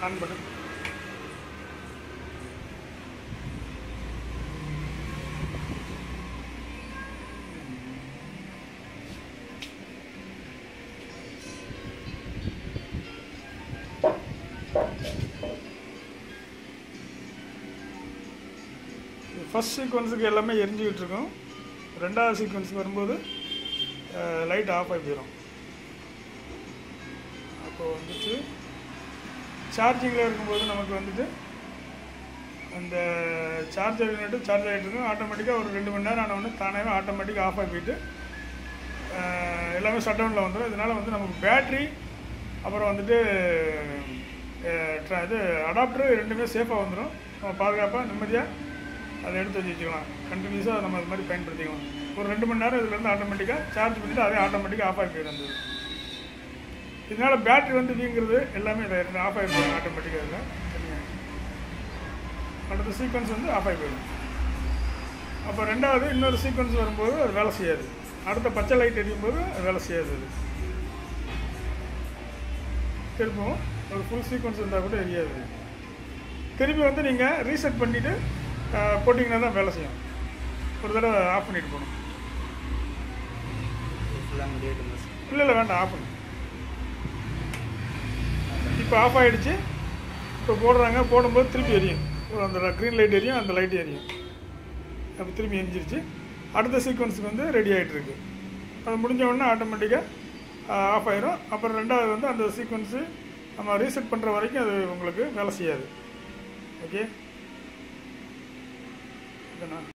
On பண்ணு first சீக்வன்ஸுக்கு எல்லாமே எரிஞ்சுக்கிட்டு இருக்கும் ரெண்டாவது சீக்வன்ஸுக்கு வரும்போது லைட் ஆஃப் ஆகி போயிடும் அப்போ வந்துட்டு சார்ஜிங்கில் இருக்கும்போது நமக்கு வந்துட்டு அந்த சார்ஜர் யூனிட்டு சார்ஜ் ஆகிட்டு இருக்கும் ஆட்டோமேட்டிக்காக ஒரு ரெண்டு மணி நேரம் ஆனவுடனே தானாகவே ஆட்டோமேட்டிக்காக ஆஃப் ஆகி போயிட்டு அஹ், எல்லாமே ஷட் டவுனில் வந்துடும் இதனால் வந்து நமக்கு பேட்ரி அப்புறம் வந்துட்டு அஹ், tra- இது அடாப்டர் ரெண்டுமே சேஃபாக வந்துடும் நம்ம பாதுகாப்பாக நிம்மதியாக அதை எடுத்து வச்சு வச்சுக்கலாம் கண்டினியூஸாக நம்ம அது மாதிரி பயன்படுத்திக்கலாம் ஒரு ரெண்டு மணி நேரம் இதுலேருந்து ஆட்டோமேட்டிக்காக சார்ஜ் பண்ணிவிட்டு அதே ஆட்டோமேட்டிக்காக ஆஃப் ஆகி போயிடும் அந்த இது. இதனால பேட்டரி வந்து வீங்கிறது எல்லாமே இதை ஆஃப் ஆகி போயிடும் ஆட்டோமேட்டிக்காக இல்லை அடுத்த சீக்வன்ஸ் வந்து ஆஃப் ஆகி போயிடும் அப்போ ரெண்டாவது இன்னொரு சீக்வன்ஸ் வரும்போது அது வேலை செய்யாது அடுத்த பச்சை லைட் எரியும் போது அது வேலை செய்யாது அது திரும்பவும் ஒரு ஃபுல் சீக்வன்ஸ் இருந்தால் கூட எரியாது திருப்பி வந்து நீங்கள் ரீசெட் பண்ணிவிட்டு போட்டிங்கன்னா தான் வேலை செய்யும் ஒரு தடவை ஆஃப் பண்ணிட்டு போகணும் ஃபுல்லாக முடியட்டும் சார் இல்லை இல்லை வேண்டாம் ஆஃப் பண்ணு இப்போ ஆஃப் ஆகிடுச்சு இப்போ போடுறாங்க போடும்போது திருப்பி எரியும் ஒரு அந்த க்ரீன் லைட் எரியும் அந்த லைட் எரியும் அப்போ திருப்பி எரிஞ்சிருச்சு அடுத்த சீக்வன்ஸுக்கு வந்து ரெடி ஆகிட்டு இருக்கு அது முடிஞ்ச உடனே ஆட்டோமேட்டிக்காக ஆஃப் ஆயிரும் அப்புறம் ரெண்டாவது வந்து அந்த சீக்வன்ஸு நம்ம ரீசெட் பண்ணுற வரைக்கும் அது உங்களுக்கு வேலை செய்யாது ஓகே